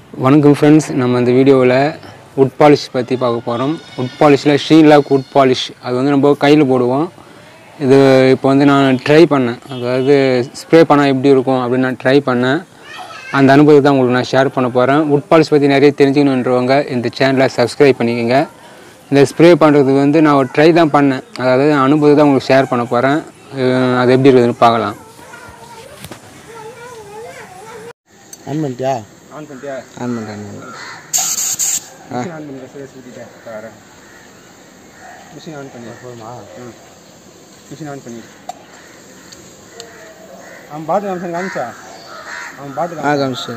வணக்கம் ஃப்ரெண்ட்ஸ் நம்ம இந்த வீடியோவில் உட் பாலிஷ் பற்றி பார்க்க போகிறோம் உட் பாலிஷில் ஷீலாக் உட் பாலிஷ் அது வந்து நம்ம கையில் போடுவோம் இது இப்போ வந்து நான் ட்ரை பண்ணேன் அதாவது ஸ்ப்ரே பண்ணால் எப்படி இருக்கும் அப்படின்னு நான் ட்ரை பண்ணேன் அந்த அனுபவத்தை தான் உங்களுக்கு நான் ஷேர் பண்ண போகிறேன் உட் பாலிஷ் பற்றி நிறைய தெரிஞ்சுக்கணுன்றவங்க இந்த சேனலை சப்ஸ்கிரைப் பண்ணிக்கோங்க இந்த ஸ்ப்ரே பண்ணுறதுக்கு வந்து நான் ஒரு ட்ரை தான் பண்ணேன் அதாவது அனுபவத்தை தான் உங்களுக்கு ஷேர் பண்ண போகிறேன் அது எப்படி இருக்குதுன்னு பார்க்கலாம் ஆன் பண்ணிட்டியா ஆன் பண்ணிட்டியா ஆன் பண்ணுறேன் மிஷின் ஆன் பண்ணி சரியாக சுற்றிட்டேன் வரேன் மிஷின் ஆன் பண்ணி போதுமா ம் மிஷின் ஆன் பண்ணி அவன் பாட்டு காமிச்சான் காமிச்சா அவன் பாட்டு ஆ காமிச்சு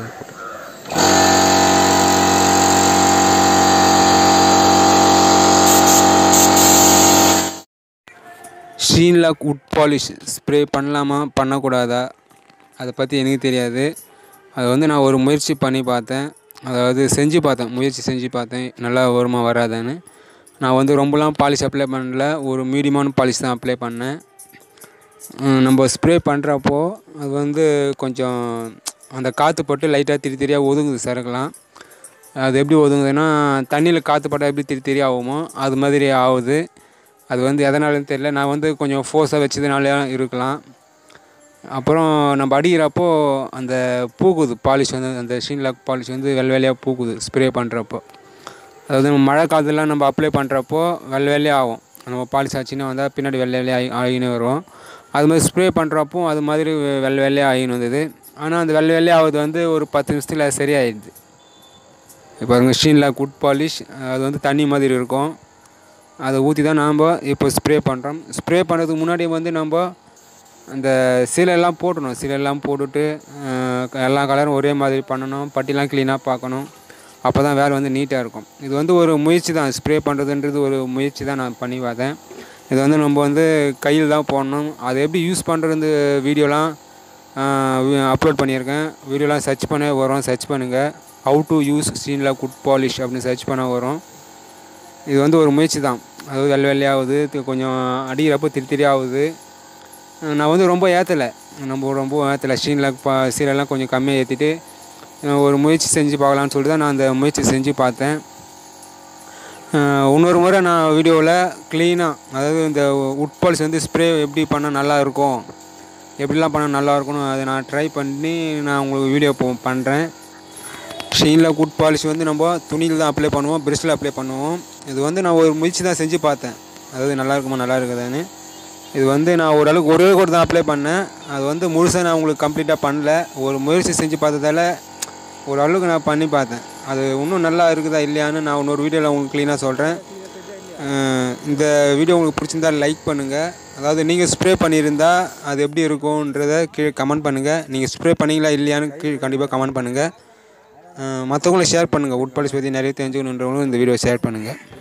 ஷீன்லாக் உட் பாலிஷ் ஸ்ப்ரே பண்ணலாமா பண்ணக்கூடாதா அதை பற்றி எனக்கு தெரியாது அது வந்து நான் ஒரு முயற்சி பண்ணி பார்த்தேன் அதாவது செஞ்சு பார்த்தேன் முயற்சி செஞ்சு பார்த்தேன் நல்லா வருமா வராதான்னு நான் வந்து ரொம்பலாம் பாலிஷ் அப்ளை பண்ணல ஒரு மீடியமான பாலிஷ் தான் அப்ளை பண்ணேன் உம், நம்ம ஸ்ப்ரே பண்ணுறப்போ அது வந்து கொஞ்சம் அந்த காற்று பட்டு லைட்டாக திரி திரியாக ஒதுங்குது சரக்குலாம் அது எப்படி ஒதுங்குதுன்னா தண்ணியில் காற்று பட்டால் எப்படி திரி திரி ஆகுமோ அது மாதிரி ஆகுது அது வந்து எதனாலன்னு தெரியல நான் வந்து கொஞ்சம் ஃபோர்ஸாக வச்சதுனால இருக்கலாம் அப்புறம் நம்ம அடிக்கிறப்போ அந்த பூக்குது பாலிஷ் வந்து அந்த ஷீன்லாக் பாலிஷ் வந்து வெள்ளை வெள்ளையாக பூக்குது ஸ்ப்ரே பண்ணுறப்போ அதாவது நம்ம மழை காலத்துலலாம் நம்ம அப்ளை பண்ணுறப்போ வெள்ளை வெள்ளையாக ஆகும் நம்ம பாலிஷ் ஆச்சுன்னா வந்தால் பின்னாடி வெள்ளை வெள்ளையாக ஆகி ஆகின்னு வரும் அது மாதிரி ஸ்ப்ரே பண்ணுறப்போ அது மாதிரி வெள்ளை வெள்ளையாக ஆகின்னு வந்தது ஆனால் அந்த வெள்ளை வெள்ளையாவது வந்து ஒரு பத்து நிமிஷத்தில் அது சரியாயிடுது இப்போ பாருங்க ஷீன்லாக் குட் பாலிஷ் அது வந்து தண்ணி மாதிரி இருக்கும் அதை ஊற்றி தான் நாம் இப்போ ஸ்ப்ரே பண்ணுறோம் ஸ்ப்ரே பண்ணுறதுக்கு முன்னாடி வந்து நம்ம அந்த சீலையெல்லாம் போட்டணும் சீலையெல்லாம் போட்டுட்டு அஹ், எல்லா கலரும் ஒரே மாதிரி பண்ணணும் பட்டிலாம் க்ளீனாக பார்க்கணும் அப்போ தான் வேலை வந்து நீட்டாக இருக்கும் இது வந்து ஒரு முயற்சி தான் ஸ்ப்ரே பண்ணுறதுன்றது ஒரு முயற்சி தான் நான் பண்ணி பார்த்தேன் இது வந்து நம்ம வந்து கையில் தான் போடணும் அதை எப்படி யூஸ் பண்ணுறது வீடியோலாம் அப்லோட் பண்ணியிருக்கேன் வீடியோலாம் சர்ச் பண்ண வரும் சர்ச் பண்ணுங்கள் ஹவு டு யூஸ் சீனில் குட் பாலிஷ் அப்படின்னு சர்ச் பண்ண வரும் இது வந்து ஒரு முயற்சி தான் அதாவது வெள்ளை வெள்ளையாகுது தி- கொஞ்சம் அடிக்கிறப்போ திரி திரி ஆகுது அஹ் நான் வந்து ரொம்ப ஏற்றலை நம்ம ரொம்ப ஏற்றலை ஷீனில் பா சீலெல்லாம் கொஞ்சம் கம்மியாக ஏற்றிட்டு ஒரு முயற்சி செஞ்சு பார்க்கலான்னு சொல்லிட்டு தான் நான் அந்த முயற்சி செஞ்சு பார்த்தேன் அஹ் இன்னொரு முறை நான் வீடியோவில் க்ளீனாக அதாவது இந்த உட் பாலிஷ் வந்து ஸ்ப்ரே எப்படி பண்ணால் நல்லா இருக்கும் எப்படிலாம் பண்ணால் நல்லா இருக்கும்னு அதை நான் ட்ரை பண்ணி நான் உங்களுக்கு வீடியோ போ பண்ணுறேன் ஷீனில் குட் பாலிஷ் வந்து நம்ம துணியில் தான் அப்ளை பண்ணுவோம் ப்ரெஷ்ஷில் அப்ளை பண்ணுவோம் இது வந்து நான் ஒரு முயற்சி தான் செஞ்சு பார்த்தேன் அதாவது நல்லா இருக்குமா நல்லா இருக்குதான்னு இது வந்து நான் ஓரளவுக்கு ஒரே கூட தான் அப்ளை பண்ணேன் அது வந்து முழுசாக நான் உங்களுக்கு கம்ப்ளீட்டாக பண்ணல ஒரு முயற்சி செஞ்சு பார்த்ததால ஓரளவுக்கு நான் பண்ணி பார்த்தேன் அது இன்னும் நல்லா இருக்குதா இல்லையான்னு நான் இன்னொரு வீடியோவில் உங்களுக்கு க்ளீனாக சொல்கிறேன் இந்த வீடியோ உங்களுக்கு பிடிச்சிருந்தா லைக் பண்ணுங்கள் அதாவது நீங்கள் ஸ்ப்ரே பண்ணியிருந்தா அது எப்படி இருக்கும்ன்றத கீழே கமெண்ட் பண்ணுங்கள் நீங்கள் ஸ்ப்ரே பண்ணீங்களா இல்லையான்னு கீழே கண்டிப்பாக கமெண்ட் பண்ணுங்கள் மற்றவங்களும் ஷேர் பண்ணுங்கள் உட்பாலிஷ் பற்றி நிறைய தெரிஞ்சுக்கணுன்றவங்களும் இந்த வீடியோ ஷேர் பண்ணுங்கள்